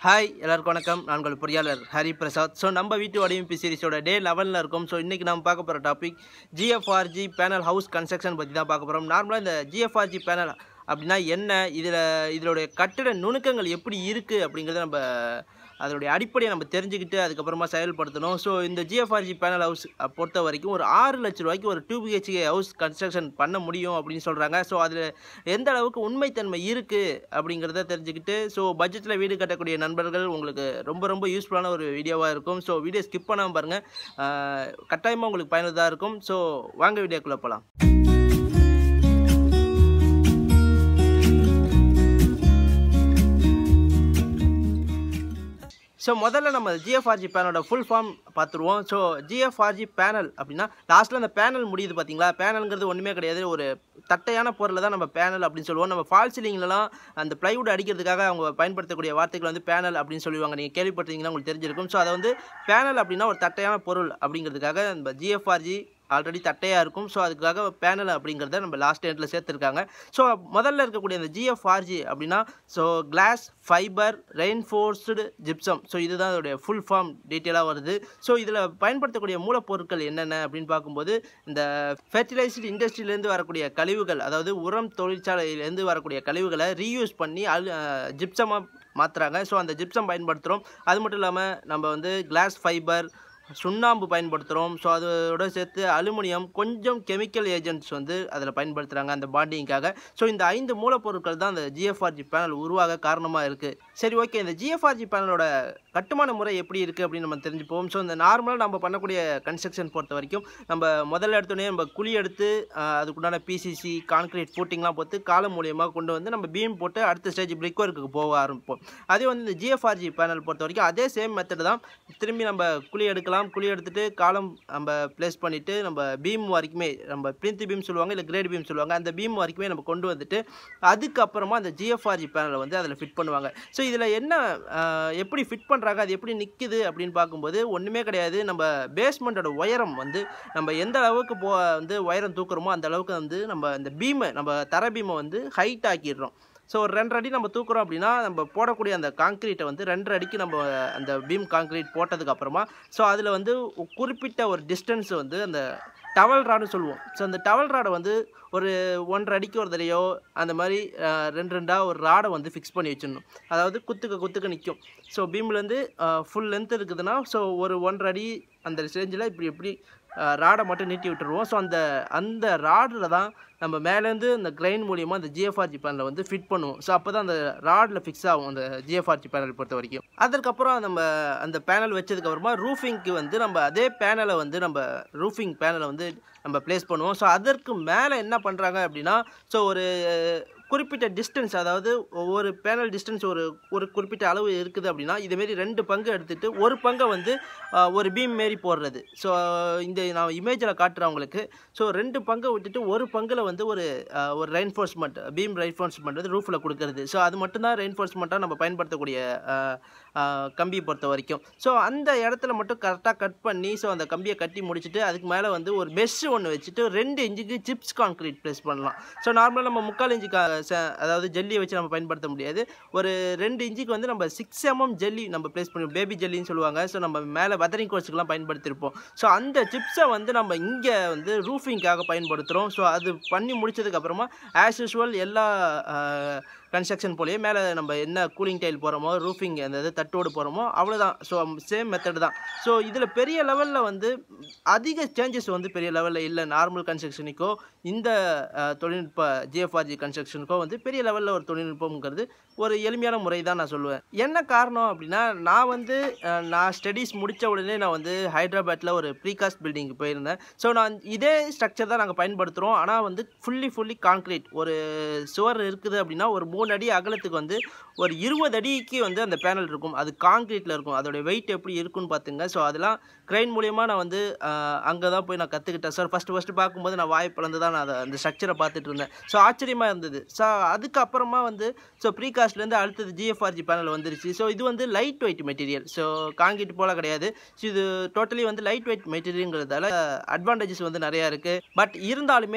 hi எல்லாருக்கும் வணக்கம் நான் உங்கள் பொறியாளர் ஹரி பிரசாத் ஸோ நம்ம வீட்டு வடிவமைப்பு சீரிஸோட டே லெவனில் இருக்கும் ஸோ இன்றைக்கி நம்ம பார்க்க போகிற topic GFRG panel house construction பற்றி தான் பார்க்க போகிறோம் நார்மலாக இந்த ஜிஎஃப்ஆர்ஜி பேனல் அப்படின்னா என்ன இதில் இதனுடைய கட்டிட நுணுக்கங்கள் எப்படி இருக்குது அப்படிங்கிறத நம்ம அதனுடைய அடிப்படையை நம்ம தெரிஞ்சுக்கிட்டு அதுக்கப்புறமா செயல்படுத்தணும் ஸோ இந்த ஜிஎஃப்ஆர்ஜி பேனல் ஹவுஸ் பொறுத்த வரைக்கும் ஒரு ஆறு லட்ச ரூபாய்க்கு ஒரு டூ பிஹெச்கே ஹவுஸ் கன்ஸ்ட்ரக்ஷன் பண்ண முடியும் அப்படின்னு சொல்கிறாங்க ஸோ அதில் எந்த அளவுக்கு உண்மைத்தன்மை இருக்குது அப்படிங்கிறத தெரிஞ்சுக்கிட்டு ஸோ பட்ஜெட்டில் வீடு கட்டக்கூடிய நண்பர்கள் உங்களுக்கு ரொம்ப ரொம்ப யூஸ்ஃபுல்லான ஒரு வீடியோவாக இருக்கும் ஸோ வீடியோ ஸ்கிப் பண்ணாமல் பாருங்கள் கட்டாயமாக உங்களுக்கு பயனுள்ளதாக இருக்கும் ஸோ வாங்க வீடியோக்குள்ளே போகலாம் ஸோ முதல்ல நம்ம ஜிஎஃப்ஆர்ஜி பேனலோட ஃபுல் ஃபார்ம் பார்த்துருவோம் ஸோ ஜிஎஃப்ஆர்ஜி பேனல் அப்படின்னா லாஸ்ட்டில் அந்த பேனல் முடியுது பார்த்தீங்களா பேனல்ங்கிறது ஒன்றுமே கிடையாது ஒரு தட்டையான பொருளை தான் நம்ம பேனல் அப்படின்னு சொல்லுவோம் நம்ம ஃபால் சீலிங்லலாம் அந்த ப்ளைவுட் அடிக்கிறதுக்காக அவங்க பயன்படுத்தக்கூடிய வார்த்தைகள் வந்து பேனல் அப்படின்னு சொல்லுவாங்க நீங்கள் கேள்விப்பட்டிருந்தீங்கன்னா உங்களுக்கு தெரிஞ்சிருக்கும் ஸோ அதை வந்து பேனல் அப்படின்னா ஒரு தட்டையான பொருள் அப்படிங்கிறதுக்காக நம்ம ஜிஎஃப்ஆர்ஜி ஆல்ரெடி தட்டையாக இருக்கும் ஸோ அதுக்காக பேனல் அப்படிங்கிறத நம்ம லாஸ்ட் எண்டில் சேர்த்துருக்காங்க ஸோ முதல்ல இருக்கக்கூடிய அந்த ஜிஎஃப்ஆர்ஜி அப்படின்னா so glass fibre reinforced gypsum so இதுதான் அதோடைய ஃபுல் ஃபார்ம் டீட்டெயிலாக வருது ஸோ இதில் பயன்படுத்தக்கூடிய மூலப்பொருட்கள் என்னென்ன அப்படின்னு பார்க்கும்போது இந்த ஃபெர்டிலைஸ்டு இண்டஸ்ட்ரியிலேருந்து வரக்கூடிய கழிவுகள் அதாவது உரம் தொழிற்சாலையிலேருந்து வரக்கூடிய கழிவுகளை ரீயூஸ் பண்ணி அல் ஜிப்சமாக மாற்றுறாங்க ஸோ அந்த ஜிப்சம் பயன்படுத்துகிறோம் அது மட்டும் இல்லாமல் நம்ம வந்து கிளாஸ் ஃபைபர் சுண்ணாம்பு பயன்படுத்துகிறோம் ஸோ அதோட சேர்த்து அலுமினியம் கொஞ்சம் கெமிக்கல் ஏஜென்ட்ஸ் வந்து அதில் பயன்படுத்துகிறாங்க அந்த பாண்டிங்காக ஸோ இந்த ஐந்து மூலப்பொருட்கள் தான் அந்த ஜிஎஃப்ஆர்ஜி பேனல் உருவாக காரணமாக இருக்குது சரி ஓகே இந்த ஜிஎஃப்ஆர்ஜி பேனலோட கட்டுமான முறை எப்படி இருக்குது அப்படின்னு நம்ம தெரிஞ்சுப்போம் ஸோ இந்த நார்மலாக நம்ம பண்ணக்கூடிய கன்ஸ்ட்ரக்ஷன் பொறுத்த வரைக்கும் நம்ம முதல்ல எடுத்தோடனே நம்ம குழி எடுத்து ஆஹ், அதுக்குண்டான பிசிசி கான்கிரீட் ஃபூட்டிங்லாம் போட்டு காலம் மூலியமாக கொண்டு வந்து நம்ம பீம் போட்டு அடுத்த ஸ்டேஜ் பிரிக் ஒர்க்குக்கு போக ஆரம்பிப்போம் அதே வந்து இந்த ஜிஎஃப்ஆர்ஜி பேனல் பொறுத்த வரைக்கும் அதே சேம் மெத்தட் தான் திரும்பி நம்ம குழி எடுக்கலாம் குழி எடுத்துட்டு காலம் நம்ம ப்ளேஸ் பண்ணிவிட்டு நம்ம பீம் வரைக்குமே நம்ம பிரிந்த் பீம் சொல்லுவாங்க இல்லை கிரேட் பீம் சொல்லுவாங்க அந்த பீம் வரைக்குமே நம்ம கொண்டு வந்துட்டு அதுக்கப்புறமா அந்த ஜிஎஃப்ஆர்ஜி பேனலை வந்து அதில் ஃபிட் பண்ணுவாங்க ஸோ இதில் என்ன ஆஹ், எப்படி ஃபிட் பண்ணுறாங்க அது எப்படி நிற்குது அப்படின்னு பார்க்கும்போது ஒன்றுமே கிடையாது நம்ம பேஸ்மெண்ட்டோட உயரம் வந்து நம்ம எந்த அளவுக்கு போ வந்து உயரம் தூக்குறோமோ அந்த அளவுக்கு வந்து நம்ம இந்த பீமை நம்ம தர பீமை வந்து ஹைட் ஆக்கிடுறோம் ஸோ ஒரு ரெண்டரை அடி நம்ம தூக்குறோம் அப்படின்னா நம்ம போடக்கூடிய அந்த காங்க்ரீட்டை வந்து ரெண்டரை அடிக்கு நம்ம அந்த பீம் காங்க்ரீட் போட்டதுக்கு அப்புறமா ஸோ அதில் வந்து ஒ- குறிப்பிட்ட ஒரு டிஸ்டன்ஸ் வந்து அந்த டவல் ராடுன்னு சொல்லுவோம் ஸோ அந்த டவல் ராடை வந்து ஒரு ஒன்றரை அடிக்கு ஒரு தடையோ அந்த மாதிரி அஹ், ரெண்டு ரெண்டாக ஒரு ராடை வந்து ஃபிக்ஸ் பண்ணி வச்சிடணும் அதாவது குத்துக்க குத்துக்க நிற்கும் ஸோ பீம்லேருந்து ஃபுல் லென்த் இருக்குதுன்னா ஸோ ஒரு ஒன்றரை அடி அந்த ரேஞ்சில் இப்படி எப்படி ராடை மட்டும் நீட்டி விட்டுருவோம் ஸோ அந்த அந்த ராடில் தான் நம்ம மேலேருந்து அந்த கிரைன் மூலியமாக அந்த ஜிஎஃப்ஆர்ஜி பேனலை வந்து ஃபிட் பண்ணுவோம் ஸோ அப்போ தான் அந்த ராடில் ஃபிக்ஸ் ஆகும் அந்த ஜிஎஃப்ஆர்ஜி பேனல் பொறுத்த வரைக்கும் அதற்கப்புறம் நம்ம அந்த பேனல் வச்சதுக்கப்புறமா ரூஃபிங்க்கு வந்து நம்ம அதே பேனலை வந்து நம்ம ரூஃபிங் பேனலை வந்து நம்ம ப்ளேஸ் பண்ணுவோம் ஸோ அதற்கு மேலே என்ன பண்ணுறாங்க அப்படின்னா ஸோ ஒரு குறிப்பிட்ட டிஸ்டன்ஸ் அதாவது ஒவ்வொரு பேனல் டிஸ்டன்ஸ் ஒரு ஒரு குறிப்பிட்ட அளவு இருக்குது அப்படின்னா இதுமாரி ரெண்டு பங்கு எடுத்துட்டு ஒரு பங்கை வந்து ஆஹ், ஒரு பீம் மாரி போடுறது ஸோ இந்த நான் இமேஜில் காட்டுறேன் உங்களுக்கு ஸோ ரெண்டு பங்கை விட்டுட்டு ஒரு பங்கில் வந்து ஒரு ஆஹ், ஒரு ரெயின்ஃபோர்ஸ்மெண்ட் பீம் ரெயின்ஃபோர்ஸ்மெண்ட் வந்து ரூஃபில் கொடுக்கறது ஸோ அது மட்டும்தான் ரெயின்ஃபோர்ஸ்மெண்ட்டாக நம்ம பயன்படுத்தக்கூடிய ஆஹ், ஆஹ், கம்பியை பொறுத்த வரைக்கும் ஸோ அந்த இடத்துல மட்டும் கரெக்டாக கட் பண்ணி ஸோ அந்த கம்பியை கட்டி முடிச்சுட்டு அதுக்கு மேலே வந்து ஒரு மெஷ் ஒன்று வச்சுட்டு ரெண்டு இன்ச்சுக்கு சிப்ஸ் கான்க்ரீட் ப்ளேஸ் பண்ணலாம் ஸோ நார்மலாக நம்ம முக்கால் இன்ச்சு கா- ச- அதாவது ஜெல்லியை வச்சு நம்ம பயன்படுத்த முடியாது ஒரு ரெண்டு இன்ச்சுக்கு வந்து நம்ம சிக்ஸ் எம்எம் ஜெல்லி நம்ம ப்ளேஸ் பண்ணி பேபி ஜெல்லின்னு சொல்லுவாங்க ஸோ நம்ம மேலே வெதரிங் கோர்ஸுக்கெலாம் பயன்படுத்தியிருப்போம் ஸோ அந்த சிப்ஸை வந்து நம்ம இங்கே வந்து ரூஃபிங்காக பயன்படுத்துகிறோம் ஸோ அது பண்ணி முடிச்சதுக்கப்புறமா ஆஸ் யூஷுவல் எல்லா கன்ஸ்ட்ரக்ஷன் போலயே மேலே நம்ம என்ன கூலிங் டைல் போகிறோமோ ரூஃபிங் அந்த இது தட்டோடு போகிறோமோ அவ்வளோதான் ஸோ சேம் மெத்தட் தான் ஸோ இதில் பெரிய லெவலில் வந்து அதிக சேஞ்சஸ் வந்து பெரிய லெவலில் இல்லை நார்மல் கன்ஸ்ட்ரக்ஷனுக்கோ இந்த அஹ், தொழில்நுட்ப ஜிஎஃப்ஆர்ஜி கன்ஸ்ட்ரக்ஷனுக்கோ வந்து பெரிய லெவலில் ஒரு தொழில்நுட்பம்ங்கிறது ஒரு எளிமையான முறை தான் நான் சொல்லுவேன் என்ன காரணம் அப்படின்னா நான் வந்து அஹ், நான் ஸ்டடீஸ் முடித்த உடனே நான் வந்து ஹைதராபாத்தில் ஒரு ப்ரீகாஸ்ட் பில்டிங்க்கு போயிருந்தேன் ஸோ நான் இதே ஸ்ட்ரக்சர் தான் நாங்கள் பயன்படுத்துகிறோம் ஆனால் வந்து ஃபுல்லி ஃபுல்லி கான்க்ரீட் ஒரு சுவர் இருக்குது அப்படின்னா ஒரு மூணு அடி அகலத்துக்கு வந்து ஒரு இருபது அடிக்கு வந்து அந்த பேனல் இருக்கும் அது கான்க்ரீட்டில் இருக்கும் அதோட வெயிட் எப்படி இருக்குன்னு பார்த்துங்க ஸோ அதெல்லாம் க்ரைன் மூலியமாக நான் வந்து அங்கே தான் போய் நான் கற்றுக்கிட்டேன் சார் ஃபஸ்ட்டு ஃபஸ்ட்டு பார்க்கும்போது நான் வாய் பிளந்து தான் நான் அதை அந்த ஸ்ட்ரக்சரை பார்த்துட்டு இருந்தேன் ஸோ ஆச்சரியமாக இருந்தது ஸோ அதுக்கப்புறமா வந்து ஸோ ப்ரீகாஸ்ட்லேருந்து அடுத்தது ஜிஎஃப்ஆர்ஜி பேனல் வந்துருச்சு ஸோ இது வந்து light weight material so concrete போல் கிடையாது ஸோ இது டோட்டலி வந்து லைட் வெயிட் மெட்டீரியல்ங்கிறதால அட்வான்டேஜஸ் வந்து நிறையா இருக்குது பட் இருந்தாலுமே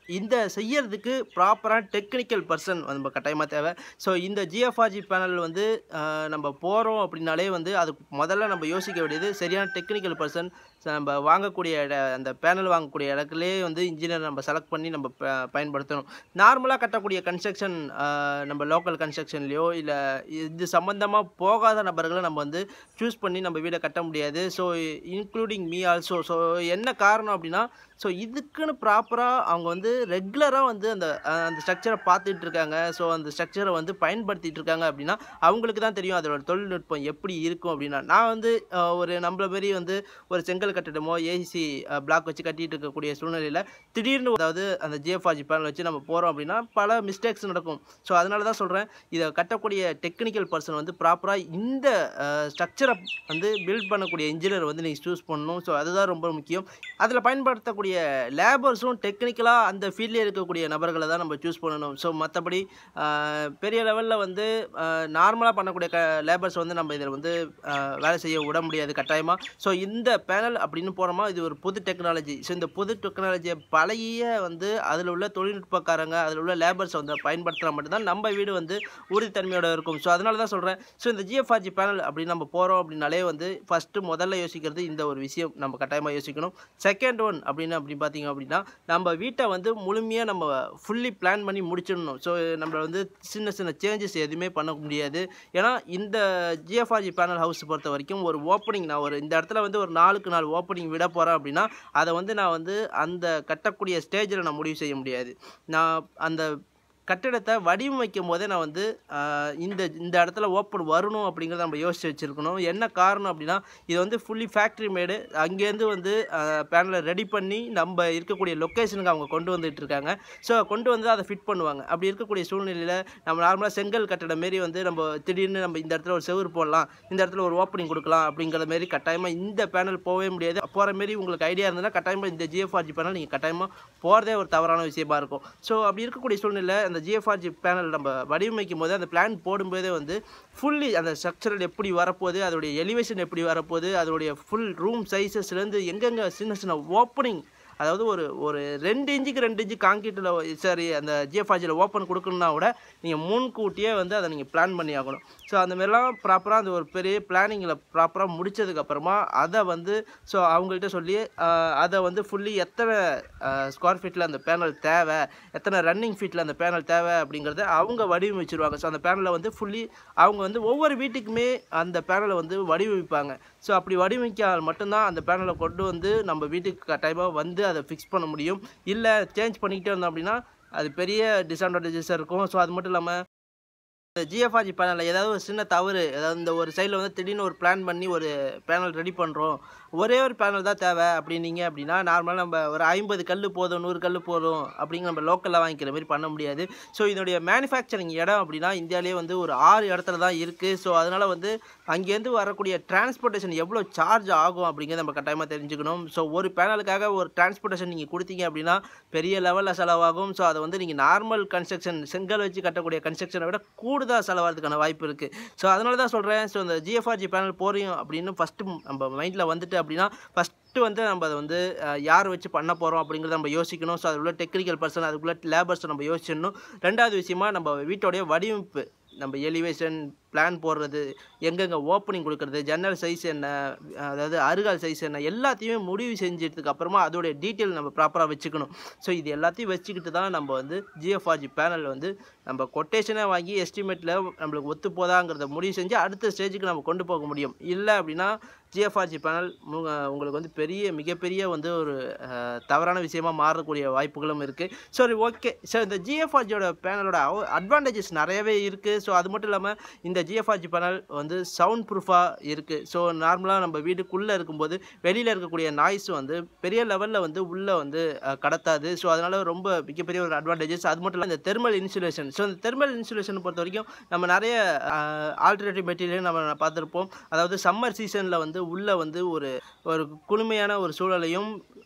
இந்த செய்யறதுக்கு ப்ராப்பரான டெக்னிக்கல் பர்சன் நம்ம கட்டாயமாக தேவை ஸோ இந்த ஜிஎஃப்ஆர்ஜி பேனல் வந்து ஆஹ், நம்ம போகிறோம் அப்படின்னாலே வந்து அதுக்கு முதல்ல நம்ம யோசிக்க வேண்டியது சரியான டெக்னிக்கல் பர்சன் நம்ம வாங்கக்கூடிய இட அந்த பேனல் வாங்கக்கூடிய இடத்துலேயே வந்து இன்ஜினியர் நம்ம செலக்ட் பண்ணி நம்ம ப- பயன்படுத்தணும் நார்மலாக கட்டக்கூடிய கன்ஸ்ட்ரக்ஷன் நம்ம லோக்கல் கன்ஸ்ட்ரக்ஷன்லையோ இல்லை இது சம்மந்தமாக போகாத நபர்களை நம்ம வந்து சூஸ் பண்ணி நம்ம வீடை கட்ட முடியாது so including me also so என்ன காரணம் அப்படின்னா ஸோ இதுக்குன்னு ப்ராப்பராக அவங்க வந்து ரெகுலராக வந்து அந்த அஹ், அந்த ஸ்ட்ரக்சரை பார்த்துட்டு இருக்காங்க ஸோ அந்த ஸ்ட்ரக்சரை வந்து பயன்படுத்திட்டு இருக்காங்க அப்படின்னா அவங்களுக்கு தான் தெரியும் அதோட தொழில்நுட்பம் எப்படி இருக்கும் அப்படின்னா நான் வந்து அஹ், ஒரு நம்மள மாரி வந்து ஒரு செங்கல் கட்டிடமோ ஏசி பிளாக் வச்சு கட்டிட்டு இருக்கக்கூடிய சூழ்நிலையில் திடீர்னு அதாவது அந்த ஜிஎஃப்ஆர்ஜி பேனல் வச்சு நம்ம போகிறோம் அப்படின்னா பல மிஸ்டேக்ஸ் நடக்கும் ஸோ அதனால தான் சொல்கிறேன் இதை கட்டக்கூடிய டெக்னிக்கல் பர்சன் வந்து ப்ராப்பராக இந்த ஸ்ட்ரக்சரை வந்து பில்ட் பண்ணக்கூடிய இன்ஜினியர் வந்து நீங்கள் சூஸ் பண்ணணும் ஸோ அதுதான் ரொம்ப முக்கியம் அதில் பயன்படுத்தக்கூடிய லேபர்ஸும் டெக்னிக்கலாக அந்த ஃபீல்டில் இருக்கக்கூடிய நபர்களை தான் நம்ம சூஸ் பண்ணணும் ஸோ மற்றபடி பெரிய லெவலில் வந்து நார்மலாக பண்ணக்கூடிய க லேபர்ஸ் வந்து நம்ம இதில் வந்து ஆஹ், வேலை செய்ய விட முடியாது கட்டாயமாக ஸோ இந்த பேனல் அப்படின்னு போகிறோமா இது ஒரு புது டெக்னாலஜி ஸோ இந்த புது டெக்னாலஜியை பழைய வந்து அதில் உள்ள தொழில்நுட்பக்காரங்க அதில் உள்ள லேபர்ஸ் வந்து பயன்படுத்தினா மட்டும்தான் நம்ம வீடு வந்து உறுதித்தன்மையோட இருக்கும் ஸோ அதனால தான் சொல்கிறேன் ஸோ இந்த ஜிஎஃப்ஆர்ஜி பேனல் அப்படின்னு நம்ம போகிறோம் அப்படின்னாலே வந்து ஃபஸ்ட்டு முதல்ல யோசிக்கிறது இந்த ஒரு விஷயம் நம்ம கட்டாயமாக யோசிக்கணும் செகண்ட் ஒன் அப்படின்னு அப்படி பார்த்தீங்க அப்படின்னா நம்ம வீட்டை வந்து முழுமையாக நம்ம ஃபுல்லி பிளான் பண்ணி முடிச்சிடணும் ஸோ நம்ம வந்து சின்ன சின்ன சேஞ்சஸ் எதுவுமே பண்ண முடியாது ஏன்னா இந்த ஜிஎஃப்ஆர்ஜி பேனல் ஹவுஸ் பொறுத்த வரைக்கும் ஒரு ஓப்பனிங் நான் ஒரு இந்த இடத்துல வந்து ஒரு நாளுக்கு நாள் ஓப்பனிங் விட போகிறேன் அப்படின்னா அதை வந்து நான் வந்து அந்த கட்டக்கூடிய ஸ்டேஜில் நான் முடிவு செய்ய முடியாது நான் அந்த கட்டிடத்தை வடிவமைக்கும் போதே நான் வந்து ஆஹ், இந்த இந்த இடத்துல ஓப்பன் வரணும் அப்படிங்கிறத நம்ம யோசிச்சு வச்சுருக்கணும் என்ன காரணம் அப்படின்னா இது வந்து ஃபுல்லி ஃபேக்ட்ரி மேடு அங்கேருந்து வந்து பேனலை ரெடி பண்ணி நம்ம இருக்கக்கூடிய லொக்கேஷனுக்கு அவங்க கொண்டு வந்துட்டு இருக்காங்க ஸோ கொண்டு வந்து அதை ஃபிட் பண்ணுவாங்க அப்படி இருக்கக்கூடிய சூழ்நிலையில் நம்ம நார்மலாக செங்கல் கட்டடம் மாரி வந்து நம்ம திடீர்னு நம்ம இந்த இடத்துல ஒரு செவுரு போடலாம் இந்த இடத்துல ஒரு ஓப்பனிங் கொடுக்கலாம் அப்படிங்கிற மாரி கட்டாயமாக இந்த பேனல் போகவே முடியாது போகிற மாரி உங்களுக்கு ஐடியா இருந்ததுன்னா கட்டாயமாக இந்த ஜிஎஃப்ஆர்ஜி பேனல் நீங்கள் கட்டாயமாக போகிறதே ஒரு தவறான விஷயமா இருக்கும் ஸோ அப்படி இருக்கக்கூடிய சூழ்நிலை அந்த ஜிஎஃப்ஆர்ஜி பேனல் நம்ம வடிவமைக்கும் போது அந்த பிளான் போடும்போதே வந்து ஃபுல்லி அந்த ஸ்ட்ரக்சரல் எப்படி வரப்போகுது அதோடைய எலிவேஷன் எப்படி வரப்போகுது அதோடைய ஃபுல் ரூம் சைஸஸ்லேருந்து எங்கெங்கே சின்ன சின்ன ஓப்பனிங் அதாவது ஒரு ஒரு ரெண்டு இன்ச்சுக்கு ரெண்டு இன்ச்சு காங்கிரீட்டில் சரி அந்த ஜிஎஃப்ஆர்ஜியில் ஓப்பன் கொடுக்கணுன்னா கூட நீங்கள் முன்கூட்டியே வந்து அதை நீங்கள் பிளான் பண்ணி ஆகணும் ஸோ அந்த மாதிரிலாம் ப்ராப்பராக அந்த ஒரு பெரிய பிளானிங்கில் ப்ராப்பராக முடிச்சதுக்கப்புறமா அதை வந்து ஸோ அவங்கள்ட்ட சொல்லி ஆஹ், அதை வந்து ஃபுல்லி எத்தனை ஸ்கொயர் ஃபீட்டில் அந்த பேனல் தேவை எத்தனை ரன்னிங் ஃபீட்டில் அந்த பேனல் தேவை அப்படிங்கிறத அவங்க வடிவமைச்சிருவாங்க ஸோ அந்த பேனலை வந்து ஃபுல்லி அவங்க வந்து ஒவ்வொரு வீட்டுக்குமே அந்த பேனலை வந்து வடிவமைப்பாங்க ஸோ அப்படி வடிவமைக்கால் மட்டும்தான் அந்த பேனலை கொண்டு வந்து நம்ம வீட்டுக்கு கட்டாயமாக வந்து அதை ஃபிக்ஸ் பண்ண முடியும் இல்லை சேஞ்ச் பண்ணிக்கிட்டே இருந்தோம் அப்படின்னா அது பெரிய டிஸ்அட்வான்டேஜஸாக இருக்கும் ஸோ அது மட்டும் இல்லாமல் இந்த ஜிஎஃப்ஆர்ஜி பேனலில் ஏதாவது ஒரு சின்ன தவறு ஏதாவது இந்த ஒரு சைடில் வந்து திடீர்னு ஒரு பிளான் பண்ணி ஒரு பேனல் ரெடி பண்ணுறோம் ஒரே ஒரு பேனல் தான் தேவை அப்படின்னீங்க அப்படின்னா நார்மலாக நம்ம ஒரு ஐம்பது கல் போதும் நூறு கல் போதும் அப்படிங்க நம்ம லோக்கலில் வாங்கிக்கிற மாதிரி பண்ண முடியாது ஸோ இதனுடைய மேனுஃபேக்சரிங் இடம் அப்படின்னா இந்தியாவிலே வந்து ஒரு ஆறு இடத்துல தான் இருக்குது ஸோ அதனால் வந்து அங்கேருந்து வரக்கூடிய டிரான்ஸ்போர்ட்டேஷன் எவ்வளோ சார்ஜ் ஆகும் அப்படிங்கிறத நம்ம கட்டாயமாக தெரிஞ்சுக்கணும் ஸோ ஒரு பேனலுக்காக ஒரு டிரான்ஸ்போர்ட்டேஷன் நீங்கள் கொடுத்தீங்க அப்படின்னா பெரிய லெவலில் செலவாகும் ஸோ அதை வந்து நீங்கள் நார்மல் கன்ஸ்ட்ரக்ஷன் செங்கல் வச்சு கட்டக்கூடிய கன்ஸ்ட்ரக்ஷனை விட கூடுதலாக செலவாகிறதுக்கான வாய்ப்பு இருக்குது ஸோ அதனால தான் சொல்கிறேன் ஸோ இந்த ஜிஎஃப்ஆர்ஜி பேனல் போகிறோம் அப்படின்னு ஃபஸ்ட்டு நம்ம மைண்டில் வந்துட்டு அப்படின்னா ஃபஸ்ட்டு வந்து நம்ம அதை வந்து அஹ், யார் வச்சு பண்ண போகிறோம் அப்படிங்கிறத நம்ம யோசிக்கணும் ஸோ அதில் உள்ள டெக்னிக்கல் பர்சன் அதுக்குள்ள லேபர்ஸை நம்ம யோசிச்சிடணும் ரெண்டாவது விஷயமா நம்ம வீட்டோடைய வடிவமைப்பு நம்ம எலிவேஷன் பிளான் போடுறது எங்கெங்கே ஓப்பனிங் கொடுக்கறது ஜன்னல் சைஸ் என்ன அதாவது அருகால் சைஸ் என்ன எல்லாத்தையுமே முடிவு செஞ்சதுக்கு அப்புறமா அதோடைய டீட்டெயில் நம்ம ப்ராப்பராக வச்சுக்கணும் ஸோ இது எல்லாத்தையும் வச்சுக்கிட்டு தான் நம்ம வந்து ஜிஎஃப்ஆர்ஜி பேனல் வந்து நம்ம கொட்டேஷனை வாங்கி எஸ்டிமேட்டில் நம்மளுக்கு ஒத்து போதாங்கிறத முடிவு செஞ்சு அடுத்த ஸ்டேஜுக்கு நம்ம கொண்டு போக முடியும் இல்லை அப்படின்னா ஜிஎஃப்ஆர்ஜி பேனல் உங்களுக்கு வந்து பெரிய மிகப்பெரிய வந்து ஒரு அஹ், தவறான விஷயமா மாறக்கூடிய வாய்ப்புகளும் இருக்குது சரி ஓகே ஸோ இந்த ஜிஎஃப்ஆர்ஜியோட பேனலோட அட்வான்டேஜஸ் நிறையவே இருக்குது ஸோ அது மட்டும் இல்லாமல் இந்த ஜிஎஃப்ஆர்ஜி பேனல் வந்து சவுண்ட் ப்ரூஃபாக இருக்குது ஸோ நார்மலாக நம்ம வீட்டுக்குள்ளே இருக்கும்போது வெளியில் இருக்கக்கூடிய நாய்ஸ் வந்து பெரிய லெவலில் வந்து உள்ளே வந்து அஹ், கடத்தாது ஸோ அதனால் ரொம்ப மிகப்பெரிய ஒரு அட்வான்டேஜஸ் அது மட்டும் இல்லாமல் இந்த தெர்மல் இன்சுலேஷன் ஸோ இந்த தெர்மல் இன்சுலேஷன் பொறுத்த வரைக்கும் நம்ம நிறைய ஆல்டர்னேட்டிவ் மெட்டீரியல் நம்ம பார்த்துருப்போம் அதாவது சம்மர் சீசனில் வந்து உள்ளே வந்து ஒரு ஒரு குளுமையான ஒரு சூழலையும்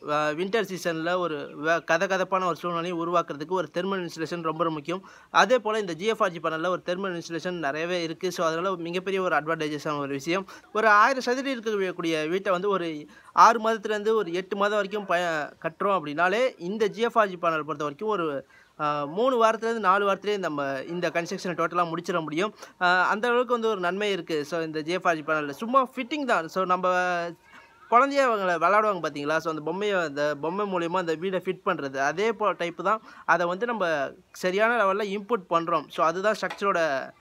வின்டர் சீசனில் ஒரு வ- கதகதப்பான ஒரு சூழ்நிலையை உருவாக்குறதுக்கு ஒரு தெர்மல் இன்சுலேஷன் ரொம்ப ரொம்ப முக்கியம் அதே போல் இந்த ஜிஎஃப்ஆர்ஜி பேனலில் ஒரு தெர்மல் இன்சுலேஷன் நிறையவே இருக்குது ஸோ அதனால் மிகப்பெரிய ஒரு அட்வான்டேஜஸான ஒரு விஷயம் ஒரு ஆயிரம் சதுரம் இருக்கக்கூடிய வீட்டை வந்து ஒரு ஆறு மாதத்துலேருந்து ஒரு எட்டு மாதம் வரைக்கும் பய கட்டுறோம் அப்படின்னாலே இந்த ஜிஎஃப்ஆர்ஜி பேனல் பொறுத்த வரைக்கும் ஒரு ஆஹ், மூணு வாரத்துலேருந்து நாலு வாரத்துலேயே நம்ம இந்த கன்ஸ்ட்ரக்ஷனை டோட்டலாக முடிச்சிட முடியும் ஆஹ், அந்த அளவுக்கு வந்து ஒரு நன்மை இருக்குது ஸோ இந்த ஜிஎஃப்ஆர்ஜி பேனலில் சும்மா ஃபிட்டிங் தான் ஸோ நம்ம குழந்தைய அவங்கள விளாடுவாங்க பார்த்தீங்களா ஸோ அந்த பொம்மையை அந்த பொம்மை மூலியமாக அந்த வீடை ஃபிட் பண்ணுறது அதே போ டைப்பு தான் அதை வந்து நம்ம சரியான லெவலில் இன்புட் பண்ணுறோம் ஸோ அதுதான் ஸ்ட்ரக்சரோட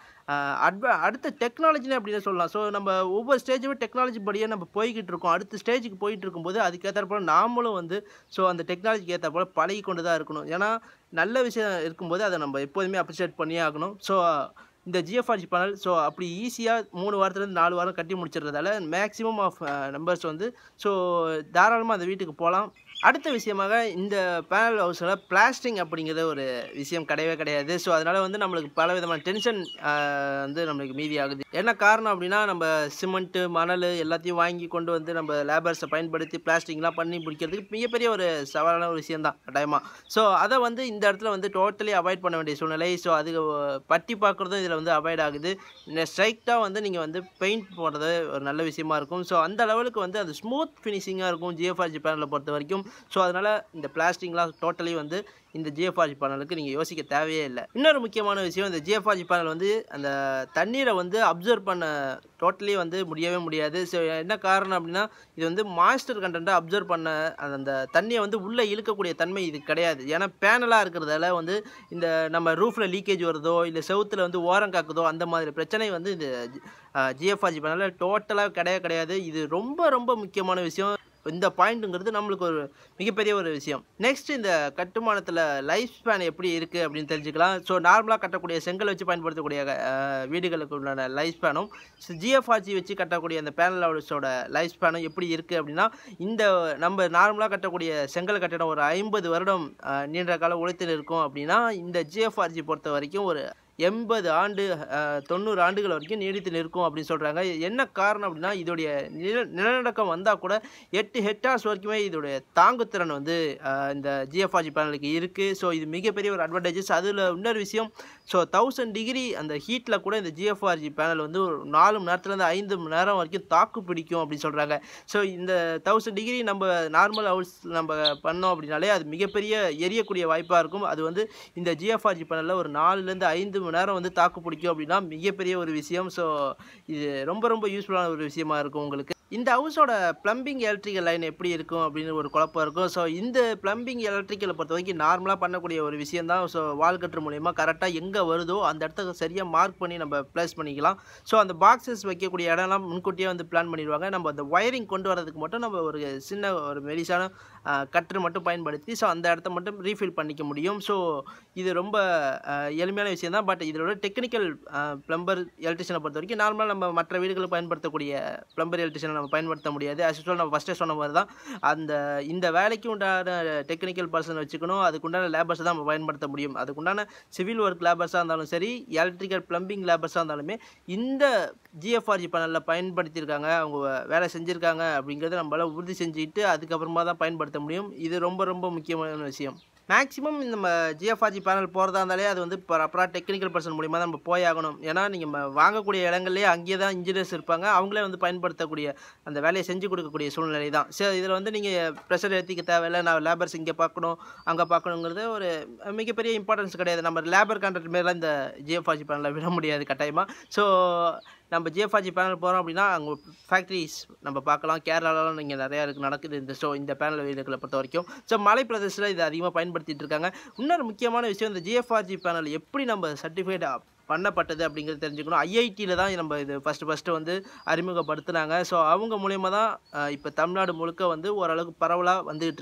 அட்வா அடுத்த டெக்னாலஜினே அப்படின்னு சொல்லலாம் ஸோ நம்ம ஒவ்வொரு ஸ்டேஜுமே டெக்னாலஜி படியே நம்ம போய்கிட்டு இருக்கோம் அடுத்த ஸ்டேஜுக்கு போயிட்டு இருக்கும்போது அதுக்கேற்ற போல் நாமளும் வந்து ஸோ அந்த டெக்னாலஜிக்கு ஏற்ற போல் பழகி கொண்டு தான் இருக்கணும் ஏன்னா நல்ல விஷயம் இருக்கும்போது அதை நம்ம எப்போதுமே அப்ரிஷியேட் பண்ணியே ஆகணும் ஸோ இந்த ஜிஎஃப்ஆர்ஜி பேனல் ஸோ அப்படி ஈஸியாக மூணு வாரத்துலேருந்து நாலு வாரம் கட்டி முடிச்சிடுறதால மேக்ஸிமம் ஆஃப் நம்பர்ஸ் வந்து ஸோ தாராளமாக அந்த வீட்டுக்கு போகலாம் அடுத்த விஷயமாக இந்த பேனல் ஹவுஸில் பிளாஸ்டிங் அப்படிங்கிற ஒரு விஷயம் கிடையவே கிடையாது ஸோ அதனால் வந்து நம்மளுக்கு பல விதமான டென்ஷன் வந்து நம்மளுக்கு மீதி ஆகுது என்ன காரணம் அப்படின்னா நம்ம சிமெண்ட்டு மணல் எல்லாத்தையும் வாங்கி கொண்டு வந்து நம்ம லேபர்ஸை பயன்படுத்தி பிளாஸ்டிக்லாம் பண்ணி முடிக்கிறதுக்கு மிகப்பெரிய ஒரு சவாலான ஒரு விஷயம் தான் கட்டாயமாக ஸோ அதை வந்து இந்த இடத்துல வந்து டோட்டலி அவாய்ட் பண்ண வேண்டிய சூழ்நிலை ஸோ அது பட்டி பார்க்குறதும் இதில் வந்து அவாய்ட் ஆகுது ஸ்ட்ரைட்டாக வந்து நீங்கள் வந்து பெயிண்ட் போடுறது ஒரு நல்ல விஷயமா இருக்கும் ஸோ அந்த லெவலுக்கு வந்து அது ஸ்மூத் ஃபினிஷிங்காக இருக்கும் ஜிஎஃப்ஆர்ஜி பேனலை பொறுத்த வரைக்கும் ஸோ அதனால் இந்த பிளாஸ்டிக்லாம் டோட்டலி வந்து இந்த ஜிஎஃப்ஆர்ஜி பேனலுக்கு நீங்கள் யோசிக்க தேவையே இல்லை இன்னொரு முக்கியமான விஷயம் இந்த ஜிஎஃப்ஆர்ஜி பேனல் வந்து அந்த தண்ணீரை வந்து அப்சர்வ் பண்ண டோட்டலி வந்து முடியவே முடியாது ஸோ என்ன காரணம் அப்படின்னா இது வந்து மாய்ஸ்டர் கண்டென்ட்டை அப்சர்வ் பண்ண அந்த- அந்த தண்ணியை வந்து உள்ளே இழுக்கக்கூடிய தன்மை இது கிடையாது ஏன்னா பேனலாக இருக்கிறதால வந்து இந்த நம்ம ரூஃபில் லீக்கேஜ் வருதோ இல்லை செவுத்துல வந்து ஓரம் காக்குதோ அந்த மாதிரி பிரச்சனை வந்து இந்த ஜிஎஃப்ஆர்ஜி பேனலில் டோட்டலாக கிடையாது கிடையாது இது ரொம்ப ரொம்ப முக்கியமான விஷயம் இந்த பாயிண்ட்டுங்கிறது நம்மளுக்கு ஒரு மிகப்பெரிய ஒரு விஷயம் நெக்ஸ்ட் இந்த கட்டுமானத்தில் லைஃப் ஸ்பேன் எப்படி இருக்குது அப்படின்னு தெரிஞ்சுக்கலாம் ஸோ நார்மலாக கட்டக்கூடிய செங்கல் வச்சு பயன்படுத்தக்கூடிய அஹ், வீடுகளுக்கு உண்டான லைஃப் ஸ்பேனும் ஜிஎஃப்ஆர்ஜி வச்சு கட்டக்கூடிய அந்த பேனல் ஹவுஸோட லைஃப் ஸ்பேனும் எப்படி இருக்குது அப்படின்னா இந்த நம்ம நார்மலாக கட்டக்கூடிய செங்கல் கட்டிடம் ஒரு ஐம்பது வருடம் அஹ், நீண்ட காலம் உழைத்து இருக்கும் அப்படின்னா இந்த ஜிஎஃப்ஆர்ஜி பொறுத்த வரைக்கும் ஒரு எண்பது ஆண்டு அஹ், தொண்ணூறு ஆண்டுகள் வரைக்கும் நீடித்து நிற்கும் அப்படின்னு சொல்கிறாங்க என்ன காரணம் அப்படின்னா இதோடைய நில நிலநடுக்கம் வந்தால் கூட எட்டு ஹெக்டார்ஸ் வரைக்குமே இதோடைய தாங்குத்திறன் வந்து அஹ், இந்த ஜிஎஃப்ஆர்ஜி பேனலுக்கு இருக்குது ஸோ இது மிகப்பெரிய ஒரு அட்வான்டேஜஸ் அதில் இன்னொரு விஷயம் ஸோ தௌசண்ட் டிகிரி அந்த ஹீட்டில் கூட இந்த ஜிஎஃப்ஆர்ஜி பேனல் வந்து ஒரு நாலு மணி நேரத்துலேருந்து ஐந்து மணி நேரம் வரைக்கும் தாக்கு பிடிக்கும் அப்படின்னு சொல்கிறாங்க ஸோ இந்த தௌசண்ட் டிகிரி நம்ம நார்மல் ஹவுஸ் நம்ம பண்ணோம் அப்படின்னாலே அது மிகப்பெரிய எரியக்கூடிய வாய்ப்பாக இருக்கும் அது வந்து இந்த ஜிஎஃப்ஆர்ஜி பேனலில் ஒரு நாலுலேருந்து ஐந்து மணி நேரம் வந்து தாக்கு பிடிக்கும் அப்படின்னா மிகப்பெரிய ஒரு விஷயம் ஸோ இது ரொம்ப ரொம்ப யூஸ்ஃபுல்லான ஒரு விஷயமா இருக்கும் உங்களுக்கு இந்த ஹவுஸோட ப்ளம்பிங் எலக்ட்ரிக்கல் லைன் எப்படி இருக்கும் அப்படின்னு ஒரு குழப்பம் இருக்கும் ஸோ இந்த ப்ளம்பிங் எலக்ட்ரிக்கலை பொறுத்த வரைக்கும் நார்மலாக பண்ணக்கூடிய ஒரு விஷயம் தான் ஸோ வால் கட்டுற மூலயமா கரெக்டாக எங்கே வருதோ அந்த இடத்த சரியாக மார்க் பண்ணி நம்ம ப்ளேஸ் பண்ணிக்கலாம் ஸோ அந்த பாக்ஸஸ் வைக்கக்கூடிய இடம்லாம் முன்கூட்டியே வந்து பிளான் பண்ணிடுவாங்க நம்ம அந்த ஒயரிங் கொண்டு வரதுக்கு மட்டும் நம்ம ஒரு சின்ன ஒரு மெலிசான கட்டர் மட்டும் பயன்படுத்தி ஸோ அந்த இடத்த மட்டும் ரீஃபில் பண்ணிக்க முடியும் ஸோ இது ரொம்ப அஹ், எளிமையான விஷயம் தான் பட் இதோட டெக்னிக்கல் ப்ளம்பர் எலக்ட்ரிஷனை பொறுத்த வரைக்கும் நார்மலாக நம்ம மற்ற வீடுகளில் பயன்படுத்தக்கூடிய ப்ளம்பர் எலக்ட்ரிஷனை நம்ம பயன்படுத்த முடியாது as usual நம்ம ஃபஸ்ட்டே சொன்ன மாதிரி தான் அந்த இந்த வேலைக்கு உண்டான டெக்னிக்கல் பர்சன் வச்சுக்கணும் அதுக்குண்டான லேபர்ஸை தான் நம்ம பயன்படுத்த முடியும் அதுக்குண்டான சிவில் ஒர்க் லேபர்ஸாக இருந்தாலும் சரி எலக்ட்ரிக்கல் ப்ளம்பிங் லேபர்ஸாக இருந்தாலுமே இந்த ஜிஎஃப்ஆர்ஜி பேனலில் பயன்படுத்தியிருக்காங்க அவங்க வேலை செஞ்சுருக்காங்க அப்படிங்கிறத நம்மளால் உறுதி செஞ்சுக்கிட்டு அதுக்கப்புறமா தான் பயன்படுத்த முடியும் இது ரொம்ப ரொம்ப முக்கியமான விஷயம் மேக்ஸிமம் நம்ம ஜிஎஃப்ஆர்ஜி பேனல் போகிறதா இருந்தாலே அது வந்து ப்ராப்பராக டெக்னிக்கல் பர்சன் மூலிமா தான் நம்ம போயாகணும் ஏன்னா நீங்கள் வாங்கக்கூடிய இடங்கள்லேயே அங்கேயே தான் இன்ஜினியர்ஸ் இருப்பாங்க அவங்களே வந்து பயன்படுத்தக்கூடிய அந்த வேலையை செஞ்சு கொடுக்கக்கூடிய சூழ்நிலை தான் சரி இதில் வந்து நீங்கள் ப்ரெஷர் ஏற்றிக்க தேவையில்லை நான் லேபர்ஸ் இங்கே பார்க்கணும் அங்கே பார்க்கணுங்கிறது ஒரு மிகப்பெரிய இம்பார்ட்டன்ஸ் கிடையாது நம்ம லேபர் கான்ட்ராக்ட் மாரிலாம் இந்த ஜிஎஃப்ஆர்ஜி பேனலில் விட முடியாது கட்டாயமாக ஸோ நம்ம ஜிஎஃப்ஆர்ஜி பேனல் போகிறோம் அப்படின்னா அங்கே ஃபேக்ட்ரிஸ் நம்ம பார்க்கலாம் கேரளாலாம் இங்கே நிறையா இருக்குது நடக்குது இந்த ஸோ இந்த பேனல் வீடுகளை பொறுத்த வரைக்கும் ஸோ மலை பிரதேசத்தில் இது அதிகமாக பயன்படுத்திட்டு இருக்காங்க இன்னொரு முக்கியமான விஷயம் இந்த ஜிஎஃப்ஆர்ஜி பேனல் எப்படி நம்ம சர்டிஃபைட் பண்ணப்பட்டது அப்படிங்கிறது தெரிஞ்சுக்கணும் ஐஐடியில் தான் நம்ம இது ஃபஸ்ட்டு ஃபஸ்ட்டு வந்து அறிமுகப்படுத்துனாங்க ஸோ அவங்க மூலியமாக தான் இப்போ தமிழ்நாடு முழுக்க வந்து ஓரளவுக்கு பரவலாக வந்துகிட்டு இருக்கு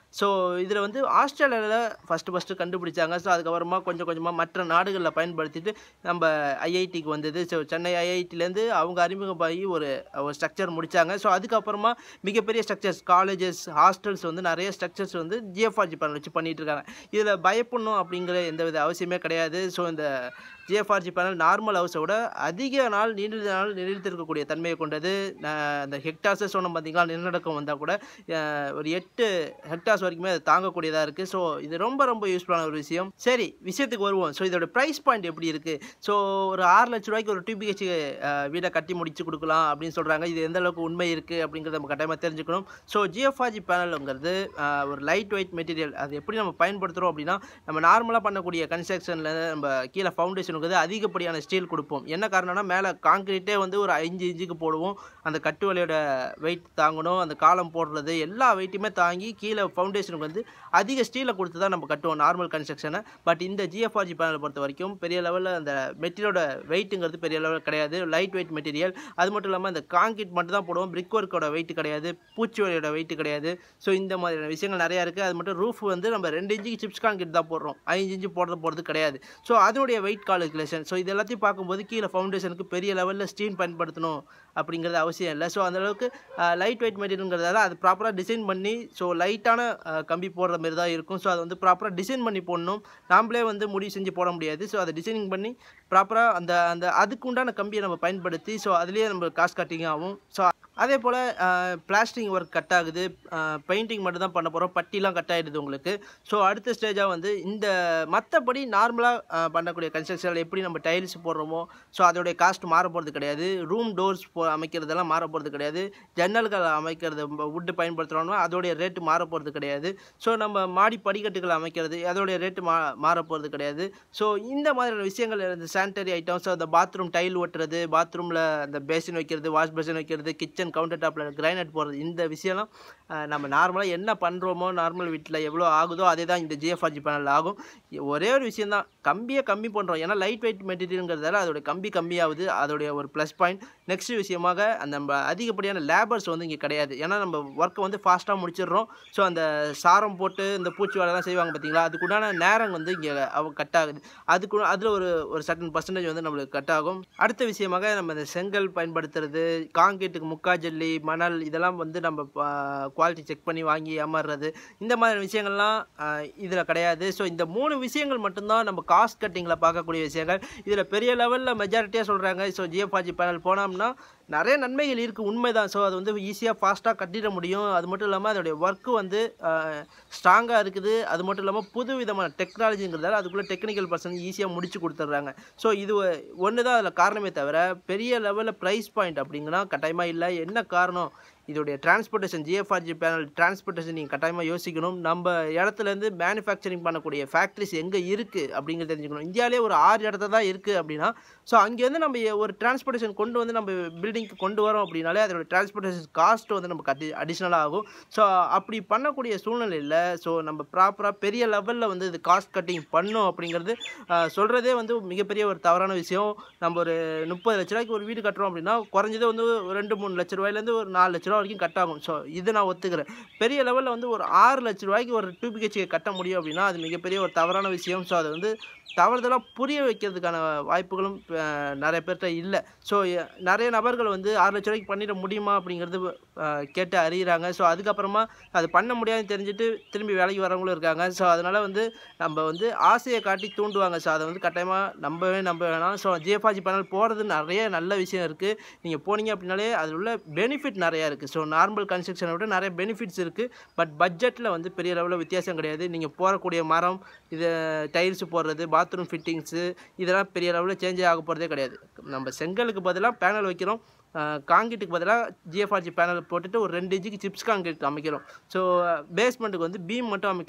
ஸோ இதில் வந்து ஆஸ்திரேலியாவில் ஃபஸ்ட்டு ஃபஸ்ட்டு கண்டுபிடிச்சாங்க ஸோ அதுக்கப்புறமா கொஞ்சம் கொஞ்சமாக மற்ற நாடுகளில் பயன்படுத்திட்டு நம்ம ஐஐடிக்கு வந்தது ஸோ சென்னை ஐஐடிலேருந்து அவங்க அறிமுகமாகி ஒரு ஒரு ஸ்ட்ரக்சர் முடித்தாங்க ஸோ அதுக்கப்புறமா மிகப்பெரிய ஸ்ட்ரக்சர்ஸ் காலேஜஸ் ஹாஸ்டல்ஸ் வந்து நிறைய ஸ்ட்ரக்சர்ஸ் வந்து ஜிஎஃப்ஆர்ஜி பேனல் வச்சு பண்ணிட்டு இருக்காங்க இதில் பயப்படணும் அப்படிங்கிற எந்த வித அவசியமே கிடையாது ஸோ இந்த ஜிஎஃப்ஆர்ஜி பேனல் நார்மல் ஹவுஸை விட அதிக நாள் நீண்ட நாள் நிலைத்திருக்கக்கூடிய தன்மையை கொண்டது நான் அந்த ஹெக்டார்ஸை சொன்ன பார்த்தீங்களா நிலநடுக்கம் வந்தால் கூட அஹ், ஒரு எட்டு ஹெக்டார்ஸ் வரைக்குமே அது தாங்கக்கூடியதாக இருக்குது ஸோ இது ரொம்ப ரொம்ப யூஸ்ஃபுல்லான ஒரு விஷயம் சரி விஷயத்துக்கு வருவோம் ஸோ இதோட ப்ரைஸ் பாயிண்ட் எப்படி இருக்குது ஸோ ஒரு ஆறு லட்ச ரூபாய்க்கு ஒரு டிபிஹெச் வீடை கட்டி முடிச்சு கொடுக்கலாம் அப்படின்னு சொல்கிறாங்க இது எந்த அளவுக்கு உண்மை இருக்குது அப்படிங்கிறத நம்ம கட்டாயமாக தெரிஞ்சுக்கணும் ஸோ ஜிஎஃப்ஆர்ஜி பேனலுங்கிறது அஹ், ஒரு லைட் வெயிட் மெட்டீரியல் அது எப்படி நம்ம பயன்படுத்துகிறோம் அப்படின்னா நம்ம நார்மலாக பண்ணக்கூடிய கன்ஸ்ட்ரக்ஷனில் நம்ம கீழே ஃபவுண்டேஷனுக்கு வந்து அதிகப்படியான ஸ்டீல் கொடுப்போம் என்ன காரணம்னா மேலே காங்கிரீட்டே வந்து ஒரு அஞ்சு இன்ச்சுக்கு போடுவோம் அந்த கட்டுவலையோட வெயிட் தாங்கணும் அந்த காலம் போடுறது எல்லா வெயிட்டுமே தாங்கி கீழே ஃபவுண்டேஷனுக்கு வந்து அதிக ஸ்டீலை கொடுத்து தான் நம்ம கட்டுவோம் நார்மல் கன்ஸ்ட்ரக்ஷனை பட் இந்த ஜிஎஃப்ஆர்ஜி பேனலை பொறுத்த வரைக்கும் பெரிய லெவலில் அந்த மெட்டீரியலோட வெயிட்டுங்கிறது பெரிய லெவலில் கிடையாது லைட் வெயிட் மெட்டீரியல் அது மட்டும் இல்லாமல் இந்த காங்கிரீட் மட்டும் தான் போடுவோம் பிரிக் ஒர்க்கோட வெயிட் கிடையாது பூச்சிவலையோட வெயிட் கிடையாது ஸோ இந்த மாதிரியான விஷயங்கள் நிறையா இருக்குது அது மட்டும் ரூஃப் வந்து நம்ம ரெண்டு இன்ச்சுக்கு சிப்ஸ் காங்கிரீட் தான் போடுறோம் ஐந்து இன்ச்சு போடுறது போகிறது கிடையாது ஸோ அதனுடைய வெயிட் கால்குலேஷன் ஸோ இது எல்லாத்தையும் பார்க்கும்போது கீழே ஃபவுண்டேஷனுக்கு பெரிய லெவலில் ஸ்டீல் பயன்படுத்தணும் அப்படிங்கிறது அவசியம் இல்லை ஸோ அந்த அளவுக்கு லைட் வெயிட் மெட்டீரியலுங்கிறதால அது ப்ராப்பராக டிசைன் பண்ணி ஸோ லைட்டான கம்பி போடுற மாதிரி தான் இருக்கும் ஸோ அதை வந்து ப்ராப்பராக டிசைன் பண்ணி போடணும் நாமளே வந்து முடிவு செஞ்சு போட முடியாது ஸோ அதை டிசைனிங் பண்ணி ப்ராப்பராக அந்த அந்த அதுக்கு உண்டான கம்பியை நம்ம பயன்படுத்தி ஸோ அதுலேயே நம்ம காஸ்ட் கட்டிங் ஆகும் ஸோ அதே போல் பிளாஸ்டிங் ஒர்க் கட் ஆகுது பெயிண்டிங் மட்டும் தான் பண்ண போகிறோம் பட்டிலாம் கட் ஆகிடுது உங்களுக்கு ஸோ அடுத்த ஸ்டேஜாக வந்து இந்த மற்றபடி நார்மலாக பண்ணக்கூடிய கன்ஸ்ட்ரக்ஷனில் எப்படி நம்ம டைல்ஸ் போடுறோமோ ஸோ அதோடைய காஸ்ட் மாற போகிறது கிடையாது ரூம் டோர்ஸ் போ அமைக்கிறதெல்லாம் மாற போகிறது கிடையாது ஜன்னல்கள் அமைக்கிறது வுட்டு பயன்படுத்துகிறோம்னா அதோடைய ரேட்டு மாற போகிறது கிடையாது ஸோ நம்ம மாடி படிக்கட்டுகள் அமைக்கிறது அதோடைய ரேட்டு மா மாற போகிறது கிடையாது ஸோ இந்த மாதிரியான விஷயங்கள் இந்த சானிட்டரி ஐட்டம்ஸ் அந்த பாத்ரூம் டைல் ஒட்டுறது பாத்ரூமில் அந்த பேசின் வைக்கிறது வாஷ் பேசின் வைக்கிறது கிச்சன் கவுண்டர் டாப்பில் கிரைனைட் போடுறது இந்த விஷயம்லாம் அஹ், நம்ம நார்மலாக என்ன பண்ணுறோமோ நார்மல் வீட்டில் எவ்வளோ ஆகுதோ அதே தான் இந்த ஜிஎஃப்ஆர்ஜி பேனல் ஆகும் ஒரே ஒரு விஷயம் தான் கம்பியை கம்மி பண்ணுறோம் ஏன்னா லைட் வெயிட் மெட்டீரியலுங்கிறதால அதோட கம்பி கம்மியாகுது அதோடைய ஒரு ப்ளஸ் பாயிண்ட் நெக்ஸ்ட் விஷயமாக அந்த நம்ம அதிகப்படியான லேபர்ஸ் வந்து இங்கே கிடையாது ஏன்னா நம்ம ஒர்க்கை வந்து ஃபாஸ்ட்டாக முடிச்சிடுறோம் ஸோ அந்த சாரம் போட்டு இந்த பூச்சி வேலைலாம் செய்வாங்க பார்த்தீங்களா அதுக்குண்டான நேரம் வந்து இங்கே அவங்க கட் ஆகுது அதுக்கு அதில் ஒரு ஒரு சர்டன் பர்சன்டேஜ் வந்து நம்மளுக்கு கட் ஆகும் அடுத்த விஷயமாக நம்ம இந்த செங்கல் பயன்படுத்துறது காங்கிரீட்டுக்கு முக்கா ஜல்லி மணல் இதெல்லாம் வந்து நம்ம குவாலிட்டி செக் பண்ணி வாங்கி ஏமாறுறது இந்த மாதிரி விஷயங்கள்லாம் இதில் கிடையாது ஸோ இந்த மூணு விஷயங்கள் மட்டும்தான் நம்ம காஸ்ட் கட்டிங்கில் பார்க்கக்கூடிய விஷயங்கள் இதில் பெரிய லெவலில் மெஜாரிட்டியாக சொல்கிறாங்க ஸோ ஜிஎஃப்ஆர்ஜி பேனல் போனோம்னா நிறைய நன்மைகள் இருக்குது உண்மைதான் ஸோ அது வந்து ஈஸியாக ஃபாஸ்ட்டாக கட்டிட முடியும் அது மட்டும் இல்லாமல் அதோடைய ஒர்க்கு வந்து ஸ்ட்ராங்காக இருக்குது அது மட்டும் இல்லாமல் புது விதமான டெக்னாலஜிங்கிறதால அதுக்குள்ளே டெக்னிக்கல் பர்சன் ஈஸியாக முடிச்சு கொடுத்துட்றாங்க ஸோ இது ஒன்று தான் அதில் காரணமே தவிர பெரிய லெவலில் ப்ரைஸ் பாயிண்ட் அப்படிங்கன்னா கட்டாயமாக இல்லை என்ன காரணம் இதோடைய டிரான்ஸ்போர்ட்டேஷன் ஜிஎஃப்ஆர்ஜி பேனல் டிரான்ஸ்போர்ட்டேஷன் நீங்கள் கட்டாயமாக யோசிக்கணும் நம்ம இடத்துலேருந்து மேனுஃபேக்சரிங் பண்ணக்கூடிய ஃபேக்ட்ரிஸ் எங்கே இருக்குது அப்படிங்கிறது தெரிஞ்சுக்கணும் இந்தியாவிலே ஒரு ஆறு இடத்துல தான் இருக்குது அப்படின்னா ஸோ அங்கேருந்து நம்ம ஒரு டிரான்ஸ்போர்ட்டேஷன் கொண்டு வந்து நம்ம பில்டிங்க்கு கொண்டு வரோம் அப்படின்னாலே அதோட டிரான்ஸ்போர்ட்டேஷன் காஸ்ட் வந்து நமக்கு அடி அடிஷ்னலாக ஆகும் ஸோ அப்படி பண்ணக்கூடிய சூழ்நிலையில் ஸோ நம்ம ப்ராப்பராக பெரிய லெவலில் வந்து இது காஸ்ட் கட்டிங் பண்ணோம் அப்படிங்கிறது சொல்கிறதே வந்து மிகப்பெரிய ஒரு தவறான விஷயம் நம்ம ஒரு முப்பது லட்ச ரூபாய்க்கு ஒரு வீடு கட்டுறோம் அப்படின்னா குறைஞ்சதே வந்து ஒரு ரெண்டு மூணு லட்ச ரூபாயிலேருந்து ஒரு நாலு லட்ச ரூபா வரைக்கும் கட் ஆகும் ஸோ இது நான் ஒத்துக்கிறேன் பெரிய லெவலில் வந்து ஒரு ஆறு லட்ச ரூபாய்க்கு ஒரு டூ பிஹெச்கே கட்ட முடியும் அப்படின்னா அது மிகப்பெரிய ஒரு தவறான விஷயம் ஸோ அது வந்து தவறுதலாக புரிய வைக்கிறதுக்கான வாய்ப்புகளும் அஹ், நிறைய பேர்கிட்ட இல்லை ஸோ நிறைய நபர்கள் வந்து ஆறு லட்ச ரூபாய்க்கு பண்ணிட முடியுமா அப்படிங்கிறது அஹ், கேட்டு அறிகிறாங்க ஸோ அதுக்கப்புறமா அது பண்ண முடியாதுன்னு தெரிஞ்சுட்டு திரும்பி வேலைக்கு வரவங்களும் இருக்காங்க ஸோ அதனால் வந்து நம்ம வந்து ஆசையை காட்டி தூண்டுவாங்க ஸோ அதை வந்து கட்டாயமாக நம்பவே நம்ப வேணாம் ஸோ ஜிஎஃப்ஆர்ஜி பேனல் போகிறது நிறைய நல்ல விஷயம் இருக்குது நீங்கள் போனீங்க அப்படின்னாலே அதில் உள்ள பெனிஃபிட் நிறையா இருக்குது ஸோ நார்மல் கன்ஸ்ட்ரக்ஷனை விட நிறைய பெனிஃபிட்ஸ் இருக்குது பட் பட்ஜெட்டில் வந்து பெரிய லெவலில் வித்தியாசம் கிடையாது நீங்கள் போடக்கூடிய மரம் இது டைல்ஸ் போடுறது பாத்ரூம் ஃபிட்டிங்ஸு இதெல்லாம் பெரிய லெவலில் சேஞ்ச் ஆக போகிறதே கிடையாது நம்ம செங்கலுக்கு பதிலாக பேனல் வைக்கிறோம் காங்கிரீட்டுக்கு பதிலாக ஜிஎஃப்ஆர்ஜி பேனல் போட்டுட்டு ஒரு ரெண்டு இன்ச்சுக்கு சிப்ஸ் காங்கிரீட் அமைக்கிறோம் ஸோ பேஸ்மெண்ட்டுக்கு வந்து பீம் மட்டும் அமைக்கிறோம்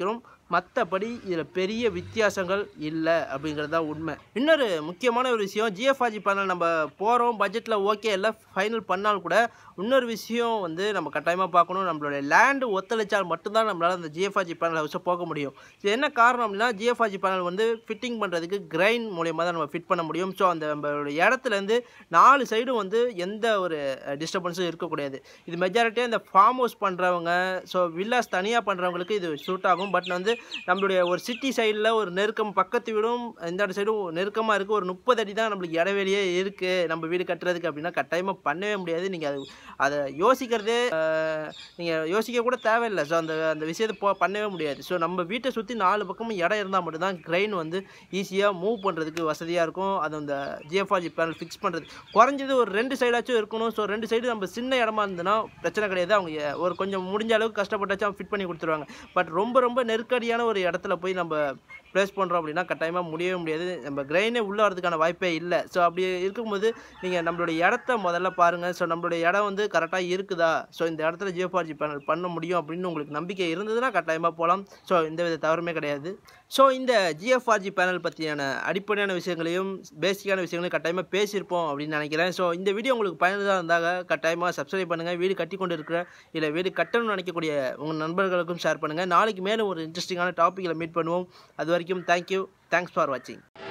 மற்றபடி இதில் பெரிய வித்தியாசங்கள் இல்லை அப்படிங்கிறது தான் உண்மை இன்னொரு முக்கியமான ஒரு விஷயம் ஜிஎஃப்ஆர்ஜி பேனல் நம்ம போகிறோம் பட்ஜெட்டில் ஓகே எல்லாம் ஃபைனல் பண்ணால் கூட இன்னொரு விஷயம் வந்து நம்ம கட்டாயமாக பார்க்கணும் நம்மளுடைய லேண்டு ஒத்துழைச்சால் மட்டும்தான் நம்மளால் அந்த ஜிஎஃப்ஆர்ஜி பேனல் ஹவுஸை போக முடியும் இது என்ன காரணம் அப்படின்னா ஜிஎஃப்ஆர்ஜி பேனல் வந்து ஃபிட்டிங் பண்ணுறதுக்கு கிரைன் மூலியமாக தான் நம்ம ஃபிட் பண்ண முடியும் ஸோ அந்த நம்மளுடைய இடத்துலேருந்து நாலு சைடும் வந்து எந்த ஒரு டிஸ்டர்பன்ஸும் இருக்கக்கூடாது இது மெஜாரிட்டியாக இந்த ஃபார்ம் ஹவுஸ் பண்ணுறவங்க ஸோ வில்லாஸ் தனியாக பண்ணுறவங்களுக்கு இது சூட் ஆகும் பட் வந்து நம்மளுடைய ஒரு சிட்டி சைடில் ஒரு நெருக்கம் பக்கத்து வீடும் இந்த சைடும் நெருக்கமாக இருக்குது ஒரு முப்பது அடி தான் நம்மளுக்கு இடைவெளியே இருக்குது நம்ம வீடு கட்டுறதுக்கு அப்படின்னா கட்டாயமாக பண்ணவே முடியாது நீங்கள் அது அதை யோசிக்கிறதே நீங்கள் யோசிக்க கூட தேவையில்லை ஸோ அந்த அந்த விஷயத்தை போ பண்ணவே முடியாது ஸோ நம்ம வீட்டை சுற்றி நாலு பக்கமும் இடம் இருந்தால் மட்டும்தான் கிரைன் வந்து ஈஸியாக மூவ் பண்ணுறதுக்கு வசதியாக இருக்கும் அது அந்த ஜிஎஃப்ஆர்ஜி பேனல் ஃபிக்ஸ் பண்ணுறது குறைஞ்சது ஒரு ரெண்டு சைடாச்சும் இருக்கணும் ஸோ ரெண்டு சைடு நம்ம சின்ன இடமா இருந்ததுன்னா பிரச்சனை கிடையாது அவங்க எ- ஒரு கொஞ்சம் முடிஞ்ச அளவுக்கு கஷ்டப்பட்டாச்சும் ஃபிட் பண்ணி கொடுத்துருவாங்க பட் ரொம்ப ரொம்ப நெருக்கடியான ஒரு இடத்துல போய் நம்ம ப்ளேஸ் பண்ணுறோம் அப்படின்னா கட்டாயமாக முடியவே முடியாது நம்ம கிரைனே உள்ளே வரதுக்கான வாய்ப்பே இல்லை ஸோ அப்படி இருக்கும்போது நீங்கள் நம்மளுடைய இடத்த முதல்ல பாருங்கள் ஸோ நம்மளுடைய இடம் வந்து கரெக்டாக இருக்குதா ஸோ இந்த இடத்துல ஜியோபார்ஜி பேனல் பண்ண முடியும் அப்படின்னு உங்களுக்கு நம்பிக்கை இருந்ததுன்னா கட்டாயமாக போகலாம் ஸோ எந்த வித தவறுமே கிடையாது ஸோ இந்த ஜிஎஃப்ஆர்ஜி பேனல் பற்றியான அடிப்படையான விஷயங்களையும் பேசிக்கான விஷயங்களையும் கட்டாயமாக பேசியிருப்போம் அப்படின்னு நினைக்கிறேன் ஸோ இந்த வீடியோ உங்களுக்கு பயனுள்ளதாக இருந்தாக கட்டாயமாக சப்ஸ்கிரைப் பண்ணுங்கள் வீடு கட்டி கொண்டு இருக்கிற இல்லை வீடு கட்டணும்னு நினைக்கக்கூடிய உங்கள் நண்பர்களுக்கும் ஷேர் பண்ணுங்கள் நாளைக்கு மேலும் ஒரு இன்ட்ரெஸ்டிங்கான டாப்பிக்கில் மீட் பண்ணுவோம் அது வரைக்கும் தேங்க்யூ தேங்க்ஸ் ஃபார் வாட்சிங்